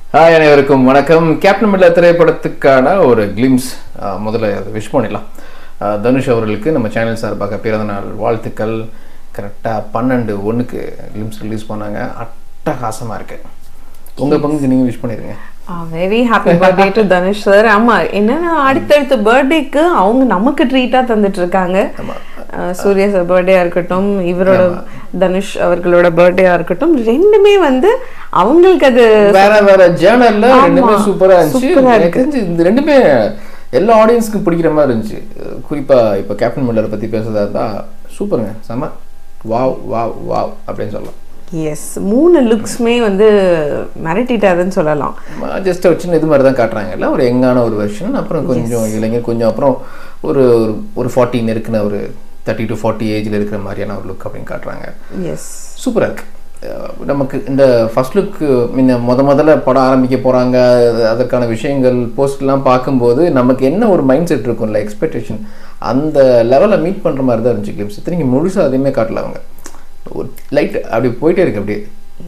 Hi அனைவருக்கும் வணக்கம் captain மில்ல திரைப்படத்துக்கான ஒரு கிளிம்ஸ் முதல்ல அதை விஷ் பண்ணிடலாம் அஹ் தனுஷ் அவர்களுக்கு நம்ம சேனல் சார்பாக பிறந்த நாள் வாழ்த்துக்கள் கரெக்டாக பன்னெண்டு ஒன்றுக்கு கிளிம்ஸ் ரிலீஸ் பண்ணாங்க அட்டகாசமாக இருக்கு உங்கள் பங்குக்கு நீங்கள் விஷ் பண்ணிடுங்க very happy birthday to Dhanush sir ஆமா என்னன்னா அடுத்தடுத்த பர்த்டேக்கு அவங்க நமக்கு ட்ரீட்டா தந்துட்டு இருக்காங்க அஹ் சூர்யா சார் பர்த்டேயா இருக்கட்டும் இவரோட தனுஷ் அவர்களோட பர்த்டேயா இருக்கட்டும் ரெண்டுமே வந்து அவங்களுக்கு அது வேற வேற ஜேர்னல்ல ஆமா. ரெண்டுமே சூப்பராக இருந்துச்சு சூப்பரா எனக்கு தெரிஞ்சு இந்த ரெண்டுமே எல்லா ஆடியன்ஸ்க்கும் பிடிக்கிற மாதிரி இருந்துச்சு அஹ் குறிப்பா இப்போ கேப்டன் மில்லரை பற்றி பேசுறதா இருந்தால் சூப்பருங்க செம வாவ் வாவ் வாவ் அப்படின்னு சொல்லலாம் எஸ் மூணு லுக்ஸ்மே வந்து மிரட்டிட்டாருன்னு சொல்லலாம் ஜஸ்ட் ஒரு சின்ன இது மாதிரி தான் காட்டுறாங்கல்ல ஒரு யங்கான ஒரு வெர்ஷன் அப்புறம் கொஞ்சம் இளைஞர் கொஞ்சம் அப்புறம் ஒரு ஒரு ஒரு ஃபார்ட்டி நெருக்கின ஒரு தேர்ட்டி டு ஃபார்ட்டி ஏஜில் இருக்கிற மாதிரியான ஒரு லுக் அப்படின்னு காட்டுறாங்க எஸ் சூப்பராக இருக்கு அஹ் நமக்கு இந்த ஃபர்ஸ்ட் லுக் முன்ன முத முதல்ல படம் ஆரம்பிக்க போகிறாங்க அதற்கான விஷயங்கள் போஸ்ட்லாம் பார்க்கும்போது நமக்கு என்ன ஒரு மைண்ட் செட் இருக்கும்ல எக்ஸ்பெக்டேஷன் அந்த லெவலை மீட் பண்ணுற மாதிரி தான் இருந்துச்சு கிளிப்ஸ் இத்தனைக்கு முழுசாக அதையுமே காட்டல அவங்க ஒரு லைட் அப்படி போயிட்டே இருக்கு அப்படியே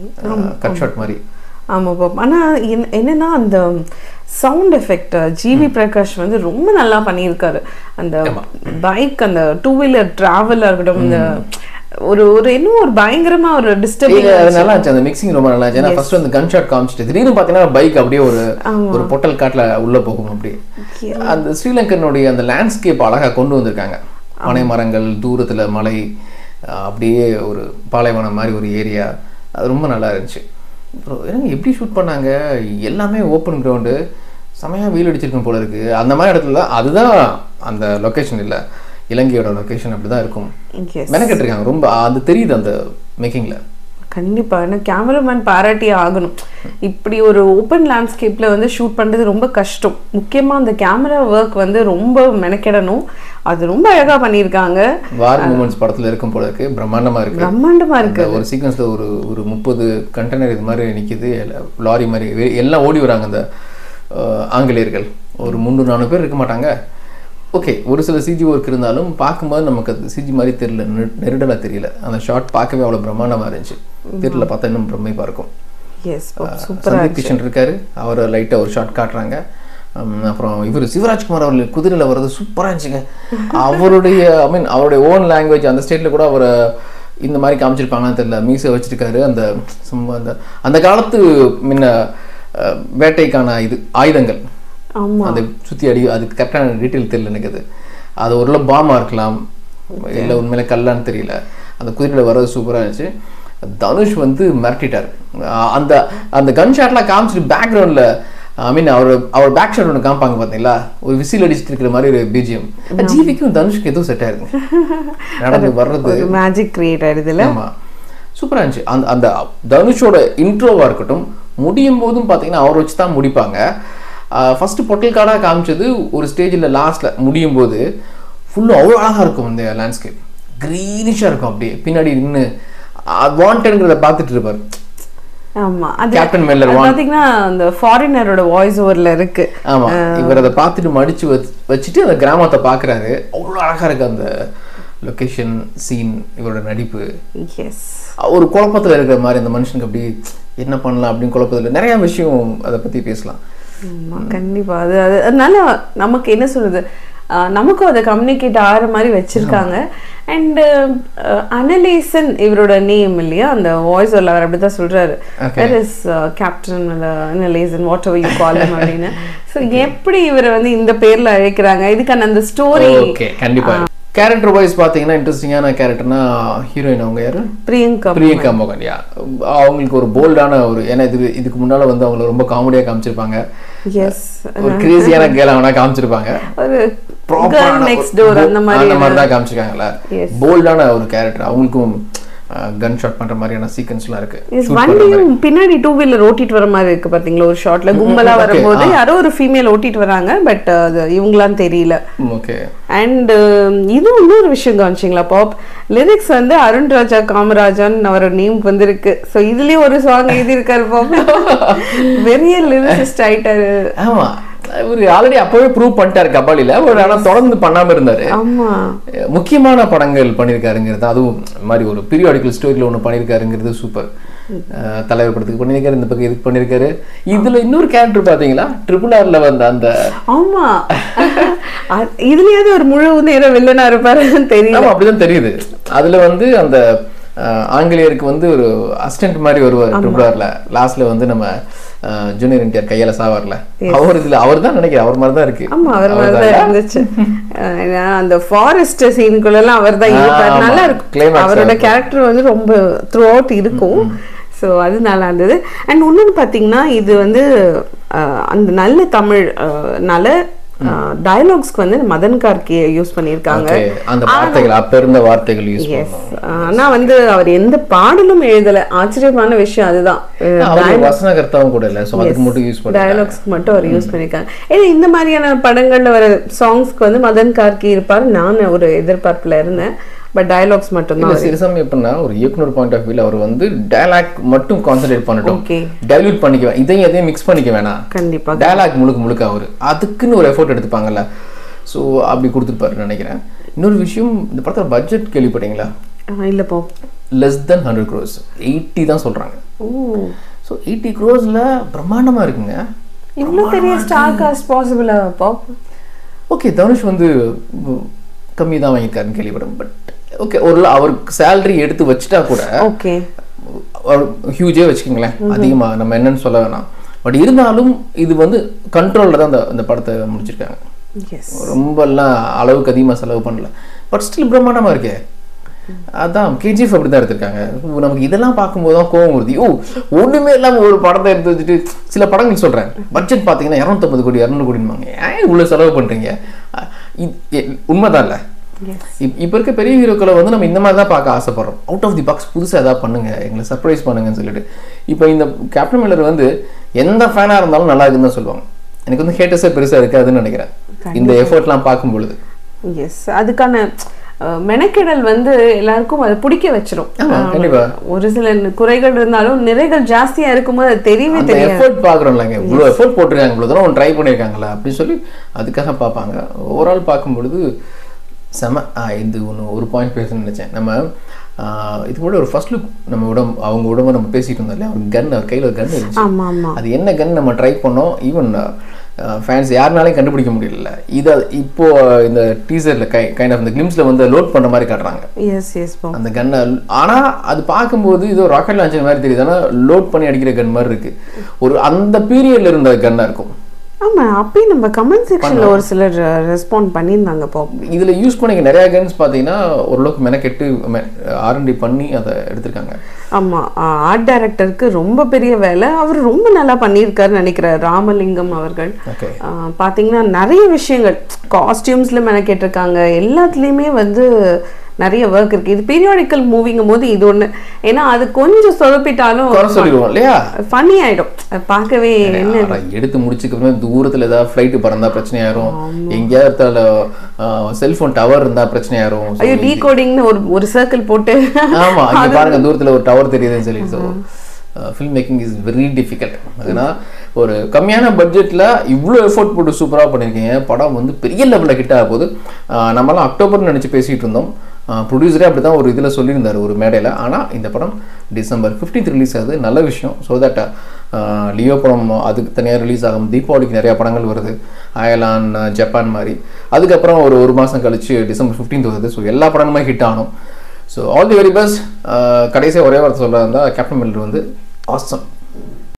கட் ஷாட் மாதிரி ஆமா பாப் ஆனா என்ன- என்னன்னா அந்த சவுண்ட் எஃபெக்ட் ஜிவி பிரகாஷ் வந்து ரொம்ப நல்லா பண்ணியிருக்காரு அந்த பைக் அந்த டூ வீலர் டிராவல் இருக்கட்டும் இந்த ஒரு ஒரு இன்னும் ஒரு பயங்கரமா ஒரு இல்ல, டிஸ்டர்பிங் அது நல்லா இருந்துச்சு அந்த மிக்சிங் ரொம்ப நல்லா இருந்துச்சு ஏன்னா ஃபர்ஸ்ட் அந்த கன் ஷாட் காமிச்சிட்டு திடீர்னு பார்த்தீங்கன்னா பைக் அப்படியே ஒரு ஒரு பொட்டல் காட்டுல உள்ள போகும் அப்படியே அந்த ஸ்ரீலங்கனுடைய அந்த லேண்ட்ஸ்கேப் அழகா கொண்டு வந்திருக்காங்க பனை மரங்கள் தூரத்துல மலை அஹ் அப்படியே ஒரு பாலைவனம் மாதிரி ஒரு ஏரியா அது ரொம்ப நல்லா இருந்துச்சு அப்புறம் என்னங்க எப்படி ஷூட் பண்ணாங்க எல்லாமே ஓப்பன் கிரவுண்டு செமையா வெயில் அடிச்சிருக்கும் போல இருக்கு அந்த மாதிரி இடத்துல தான் அதுதான் அந்த லொகேஷன் இல்ல இலங்கையோட லொகேஷன் அப்படிதான் இருக்கும் மெனக்கெட்டு இருக்காங்க ரொம்ப அது தெரியுது அந்த மேக்கிங்ல கண்டிப்பா ஏன்னா கேமராமேன் பாராட்டி ஆகணும் இப்படி ஒரு ஓப்பன் லேண்ட்ஸ்கேப்ல வந்து ஷூட் பண்றது ரொம்ப கஷ்டம் முக்கியமா அந்த கேமரா ஒர்க் வந்து ரொம்ப மெனக்கெடணும் அது ரொம்ப அழகா பண்ணியிருக்காங்க வார் மூமெண்ட்ஸ் படத்துல இருக்கும் போல இருக்கு பிரம்மாண்டமா இருக்கு பிரம்மாண்டமா இருக்கு அந்த ஒரு சீக்வன்ஸ்ல ஒரு ஒரு முப்பது கண்டெய்னர் இது மாதிரி நிக்குது எல்லா- லாரி மாதிரி வெ- எல்லாம் ஓடி வராங்க அந்த அஹ், ஆங்கிலேயர்கள் ஒரு முந்நூறு நானூறு பேர் இருக்க மாட்டாங்க ஓகே ஒரு சில சிஜி ஒர்க் இருந்தாலும் பார்க்கும்போது நமக்கு அது சிஜி மாதிரி தெரியல நெ- நெருடலா தெரியல அந்த ஷாட் பார்க்கவே அவ்வளவு பிரம்மாண்டமா இருந்துச்சு தெரியல பார்த்தா இன்னும் பிரமிப்பா இருக்கும் எஸ் சூப்பர் சந்தீப் கிஷன் இருக்காரு அவரை லைட்டா ஒரு ஷாட் காட்டுறாங்க உம், அப்புறம் இவர் சிவராஜ்குமார் அவர்கள் குதிரையில வர்றது சூப்பரா இருந்துச்சுங்க அவருடைய ஐ மீன் அவருடைய ஓன் லாங்குவேஜ் அந்த ஸ்டேட்ல கூட அவரை இந்த மாதிரி காமிச்சிருப்பாங்கன்னு தெரியல மீசை வச்சிருக்காரு அந்த சும்மா அந்த அந்த காலத்து முன்ன அஹ், வேட்டைக்கான இது ஆயுதங்கள் ஆமா அந்த சுத்தி அடி அதுக்கு கரெக்டான டீட்டெயில் தெரியல எனக்கு அது அது ஒரு பாமா இருக்கலாம் இல்லை உண்மையில கல்லான்னு தெரியல அந்த குதிரையில வர்றது சூப்பரா இருந்துச்சு தனுஷ் வந்து மிரட்டிட்டார் அஹ் அந்த அந்த கன் ஷாட்லாம் காமிச்சிட்டு பேக்ரவுண்ட்ல ஐ மீன் அவர் அவர் பேக் ஷாட் ஒன்று காமிப்பாங்க பார்த்தீங்களா ஒரு விசில் அடிச்சிட்டு இருக்கிற மாதிரி ஒரு பிஜிஎம் ஜிவிக்கும் தனுஷ்க்கு எதுவும் செட் ஆயிருங்க நடந்து வர்றது ஒரு மேஜிக் கிரியேட் ஆயிடுதுல ஆமா சூப்பரா இருந்துச்சு அந்த அந்த தனுஷோட இன்ட்ரோவா இருக்கட்டும் முடியும் போதும் பார்த்தீங்கன்னா அவர் வச்சு தான் முடிப்பாங்க ஃபர்ஸ்ட் பொட்டல் கார்டாக காமிச்சது ஒரு ஸ்டேஜில் லாஸ்ட்ல முடியும் போது ஃபுல்லும் அவ்வளோ அழகா இருக்கும் அந்த லேண்ட்ஸ்கேப் க்ரீனிஷாக இருக்கும் அப்படியே பின்னாடி நின்று வாண்டட்ங்கிறத பார்த்துட்டு இருப்பார் ஆமா அது கேப்டன் மெல்லர் அது பாத்தீங்கன்னா அந்த ஃபாரினரோட வாய்ஸ் ஓவர்ல இருக்கு ஆமா இவர் அதை பார்த்துட்டு மடிச்சு வச்சு- வச்சுட்டு அந்த கிராமத்தை பார்க்கறாரு அவ்வளோ அழகா இருக்கு அந்த லொகேஷன் சீன் இவரோட நடிப்பு எஸ் ஒரு குழப்பத்துல இருக்கிற மாதிரி அந்த மனுஷனுக்கு அப்படி என்ன பண்ணலாம் அப்படின்னு குழப்பத்துல நிறைய விஷயம் அதை பத்தி பேசலாம் ஆமா கண்டிப்பா அது அது அதனால நமக்கு என்ன சொல்றது ஆஹ் நமக்கும் அதை கம்யூனிகேட் ஆகிற மாதிரி வச்சிருக்காங்க அண்ட் அனலேசன் இவரோட நேம் இல்லையா அந்த வாய்ஸ் ஓரில் அவர் அப்படிதான் சொல்றாரு that is captain annihilation whatever you call அப்படின்னு ஸோ எப்படி இவரை வந்து இந்த பேர்ல அழைக்கிறாங்க இதுக்கான அந்த ஸ்டோரி ஓகே கண்டிப்பா கேரக்டர் வைஸ் பாத்தீங்கன்னா இன்ட்ரெஸ்டிங்கான கேரக்டர்னா ஹீரோயின் அவங்க யாரு பிரியங்கா பிரியங்கா மோகன் யா அவங்களுக்கு ஒரு போல்டான ஒரு ஏன்னா இது இதுக்கு முன்னால வந்து அவங்கள ரொம்ப காமெடியா காமிச்சிருப்பாங்க எஸ் ஒரு கிரேசியான கேல அவனா காமிச்சிருப்பாங்க ஒரு Proper கேர்ள் ஆன நெக்ஸ்ட் ஒரு- டோர் அந்த மாதிரி அந்த மாதிரி தான் காமிச்சிருக்காங்கல்ல Yes. போல்டான ஒரு கேரக்டர் அவங்களுக்கும் கன் ஷாட் பண்ற மாதிரியான சீக்வன்ஸ்லாம் இருக்கு Yes, Shoot பண்ற வண்டியும் பின்னாடி டூ வீலர் ஓட்டிட்டு வர மாதிரி இருக்கு பாத்தீங்களா ஒரு ஷாட்ல கும்பலா okay, வரும்போது யாரோ ஒரு ஃபீமேல் ஓட்டிட்டு வராங்க பட் அது இவங்களாம் தெரியல ஓகே அண்ட் இது இன்னொரு விஷயம் கவனிச்சிங்களா பாப் லிரிக்ஸ் வந்து அருண் ராஜா காமராஜன் அவரோட நேம் வந்திருக்கு ஸோ இதுலயும் ஒரு சாங் எழுதியிருக்காரு பாப் பெரிய லிரிசிஸ்ட் ஆயிட்டாரு ஆமா இவர் ஆல்ரெடி அப்பவே ப்ரூவ் பண்ணிட்டாரு கபாலில ஒரு ஆனா தொடர்ந்து பண்ணாம இருந்தாரு ஆமா முக்கியமான படங்கள் பண்ணியிருக்காருங்கிறது அதுவும் இந்த மாதிரி ஒரு பீரியாடிக்கல் ஸ்டோரியில் ஒன்று பண்ணியிருக்காருங்கிறது சூப்பர் அஹ் தலைவர் படத்துக்கு பண்ணியிருக்காரு இந்த பக்கம் இதுக்கு பண்ணியிருக்காரு இதுல இன்னொரு கேரக்டர் பாத்தீங்களா ட்ரிபிள் ஆர்ல வந்த அந்த ஆமா அ- இதுலயாவது ஒரு முழு நேரம் வில்லனா இருப்பாருன்னு தெரியல ஆமா அப்படிதான் தெரியுது அதுல வந்து அந்த அஹ், ஆங்கிலேயருக்கு வந்து ஒரு அசிஸ்டன்ட் மாதிரி வருவார் ட்ரிபிள் ஆர்ல லாஸ்ட்ல வந்து நம்ம ஜூனியர் என்டிஆர் கையால சாவார்ல அவர் இதுல அவர் தான் நினைக்கிறேன் அவர் மாதிரி தான் இருக்கு ஆமா அவர் மாதிரி தான் இருந்துச்சு அஹ் ஏன்னா அந்த ஃபாரஸ்ட் சீனுக்குள்ள எல்லாம் அவர் தான் இருப்பாரு ஆமா. நல்லா இருக்கும் Climax அவரோட இருக்கும். கேரக்டர் வந்து ரொம்ப த்ரூ அவுட் இருக்கும் ஸோ அது நல்லா இருந்தது அண்ட் இன்னொன்று பார்த்தீங்கன்னா இது வந்து அஹ், அந்த நல்ல தமிழ் அஹ், நல்ல டயலாக்ஸ்க்கு வந்து மதன் கார்கே யூஸ் பண்ணியிருக்காங்க Okay. அந்த வார்த்தைகள் அப்ப இருந்த வார்த்தைகள் யூஸ் எஸ் ஆனா வந்து அவர் எந்த பாடலும் எழுதல ஆச்சரியமான விஷயம் அதுதான் அவர் வசனகர்த்தாவும் கூட இல்ல சோ அதுக்கு மட்டும் யூஸ் பண்ணி டயலாக்ஸ்க்கு மட்டும் அவர் யூஸ் பண்ணிருக்காங்க ஏன்னா இந்த மாதிரியான படங்கள்ல வர சாங்ஸ்க்கு வந்து மதன் கார்கி இருப்பார் நான் ஒரு எதிர்பார்ப்புல இருந்தேன் பட் டயலாக்ஸ் மட்டும்தான் இல்ல சில சமயம் எப்படின்னா ஒரு இயக்குனர் பாயிண்ட் ஆஃப் வியூல அவர் வந்து டயலாக் மட்டும் கான்சென்ட்ரேட் பண்ணட்டும் ஓகே டைல்யூட் பண்ணிக்க வே- இதையும் எதையும் மிக்ஸ் பண்ணிக்க வேணாம் கண்டிப்பா டயலாக் முழுக்க முழுக்க அவர் அதுக்குன்னு ஒரு எஃபோர்ட் எடுத்துப்பாங்கல்ல ஸோ அப்படி கொடுத்துருப்பாருன்னு நினைக்கிறேன் இன்னொரு விஷயம் இந்த படத்தோட பட்ஜெட் கேள்விப்பட்டீங்களா ஆஹ் இல்ல போ less than hundred crores eighty தான் சொல்றாங்க ஓ ஸோ எயிட்டி க்ரோஸில் பிரம்மாண்டமா இருக்குங்க இவ்வளவு பெரிய ஸ்டார் காஸ்ட் பாசிபிளா போ ஓகே தனுஷ் வந்து கம்மி தான் வாங்கியிருக்காருன்னு கேள்விப்படும் பட் ஓகே ஒரு அவருக்கு சேலரி எடுத்து வச்சுட்டா கூட ஓகே ஹியூஜே வச்சுக்கோங்களேன் அதிகமா நம்ம என்னன்னு சொல்ல வேணாம் பட் இருந்தாலும் இது வந்து கண்ட்ரோலில் தான் அந்த அந்த படத்தை முடிச்சிருக்காங்க எஸ் ரொம்பலாம் அளவுக்கு அதிகமாக செலவு பண்ணல பட் ஸ்டில் பிரம்மாண்டமாக இருக்கே அதான் கேஜிஎஃப் அப்படி தான் எடுத்திருக்காங்க நமக்கு இதெல்லாம் பார்க்கும்போது தான் கோவம் வருது ஓ ஒண்ணுமே இல்லாமல் ஒரு படத்தை எடுத்து வச்சுட்டு சில படங்கள் சொல்கிறேன் பட்ஜெட் பார்த்தீங்கன்னா இரநூத்தம்பது கோடி இரநூறு கோடின்பாங்க ஏன் இவ்வளோ செலவு பண்ணுறீங்க உண்மைதான் இல்லை எஸ் இப் இப்போ இருக்க பெரிய ஹீரோக்களை வந்து நம்ம இந்த மாதிரி தான் பார்க்க ஆசைப்படுறோம் அவுட் ஆஃப் தி பாக்ஸ் புதுசாக எதாவது பண்ணுங்க எங்களை சர்ப்ரைஸ் பண்ணுங்கன்னு சொல்லிட்டு இப்போ இந்த கேப்டன் மில்லர் வந்து எந்த ஃபேனாக இருந்தாலும் நல்லா இருக்குன்னு தான் சொல்லுவாங்க எனக்கு வந்து ஹேட்டஸே பெருசாக இருக்காதுன்னு நினைக்கிறேன் இந்த எஃபர்ட்லாம் பார்க்கும் பொழுது எஸ் அதுக்கான அஹ், மெனக்கெடல் வந்து எல்லாருக்கும் அதை பிடிக்க வச்சிரும் ஆமா, கண்டிப்பா. ஒரு சில குறைகள் இருந்தாலும் நிறைகள் ஜாஸ்தியா இருக்கும்போது அது தெரியவே அந்த தெரியாது எஃபர்ட் பார்க்குறோம்லங்க இவ்வளோ எஃபர்ட் போட்டிருக்காங்க இவ்வளோ தூரம் ட்ரை பண்ணியிருக்காங்களா அப்படின்னு சொல்லி அதுக்காக பார்ப்பாங்க ஓவரால் பார்க்கும் பொழுது செம ஆ, இது ஒன்று ஒரு பாயிண்ட் பேசணும்னு நினச்சேன் நம்ம ஆ, இது கூட ஒரு ஃபர்ஸ்ட் லுக் நம்ம உடம்பு அவங்க உடம்பு நம்ம பேசிட்டு இருந்தோம் இல்லையா ஒரு கன் அவர் கையில் ஒரு கன் இருந்துச்சு ஆமா ஆமா அது என்ன கன் நம்ம ட்ரை பண்ணோம் ஈவன் ஃபேன்ஸ் யாருனாலையும் கண்டுபிடிக்க முடியல இது இப்போ இந்த டீசரில் கை கைண்ட் ஆஃப் இந்த கிளிம்ஸில் வந்து லோட் பண்ணுற மாதிரி காட்டுறாங்க எஸ் எஸ் போ அந்த கன்னை ஆனா அது பார்க்கும்போது இது ராக்கெட் லான்ச்சர் மாதிரி தெரியுது ஆனா லோட் பண்ணி அடிக்கிற கன் மாதிரி இருக்கு ஒரு அந்த பீரியட்ல இருந்த கன்னா இருக்கும் ஆமா அப்பயும் நம்ம கமெண்ட் செக்ஷன்ல ஒரு சிலர் ரெஸ்பாண்ட் பண்ணியிருந்தாங்க போ இதுல யூஸ் பண்ணிக்க நிறைய கன்ஸ் பாத்தீங்கன்னா ஓரளவுக்கு மெனக்கெட்டு ஆர்என்டி பண்ணி அதை எடுத்திருக்காங்க ஆமா ஆர்ட் டைரக்டருக்கு ரொம்ப பெரிய வேலை அவர் ரொம்ப நல்லா பண்ணியிருக்காருன்னு நினைக்கிறார் ராமலிங்கம் அவர்கள் ஓகே ஆ, பாத்தீங்கன்னா நிறைய விஷயங்கள் காஸ்டியூம்ஸ்ல மெனக்கெட்டிருக்காங்க எல்லாத்துலேயுமே வந்து நிறைய ஒர்க் இருக்கு இது பீரியாடிக்கல் மூவிங்கும் போது இது ஒண்ணு ஏன்னா அது கொஞ்சம் சொதப்பிட்டாலும் குறை சொல்லிடுவோம் இல்லையா ஃபன்னி ஆயிடும் அது பார்க்கவே என்ன ஆனா, எடுத்து முடிச்சுக்கவே தூரத்துல ஏதாவது ஃப்ளைட் பறந்தா பிரச்சனையாயிரும் எங்கேயாவது செல்போன் டவர் இருந்தா பிரச்சனையாயிரும் So, ஐயோ டீ கோடிங்னு ஒரு ஒரு சர்க்கிள் போட்டு ஆமா இங்க பாருங்க தூரத்துல ஒரு டவர் தெரியுதுன்னு சொல்லி so film making is very difficult ஏன்னா ஒரு கம்மியான பட்ஜெட்ல இவ்வளோ எஃபோர்ட் போட்டு சூப்பரா பண்ணிருக்கீங்க படம் வந்து பெரிய லெவலில் ஹிட் ஆக போகுது ஆஹ் நம்மலாம் அக்டோபர்னு நினைச்சு பேசிட்டு இருந்தோம் ப்ரொடியூசரே அப்படி தான் ஒரு இதில் சொல்லியிருந்தார் ஒரு மேடையில் ஆனால் இந்த படம் டிசம்பர் 15th ரிலீஸ் ஆகுது நல்ல விஷயம் ஸோ தட் லியோ படம் அதுக்கு தனியாக ரிலீஸ் ஆகும் தீபாவளிக்கு நிறைய படங்கள் வருது அயலான் ஜப்பான் மாதிரி அதுக்கப்புறம் ஒரு ஒரு மாதம் கழிச்சு டிசம்பர் 15th வருது ஸோ எல்லா படங்களுமே ஹிட் ஆகணும் so all the very best கடைசியாக ஒரே வார்த்தை சொல்ல இருந்தால் கேப்டன் மில்லர் வந்து ஆசம்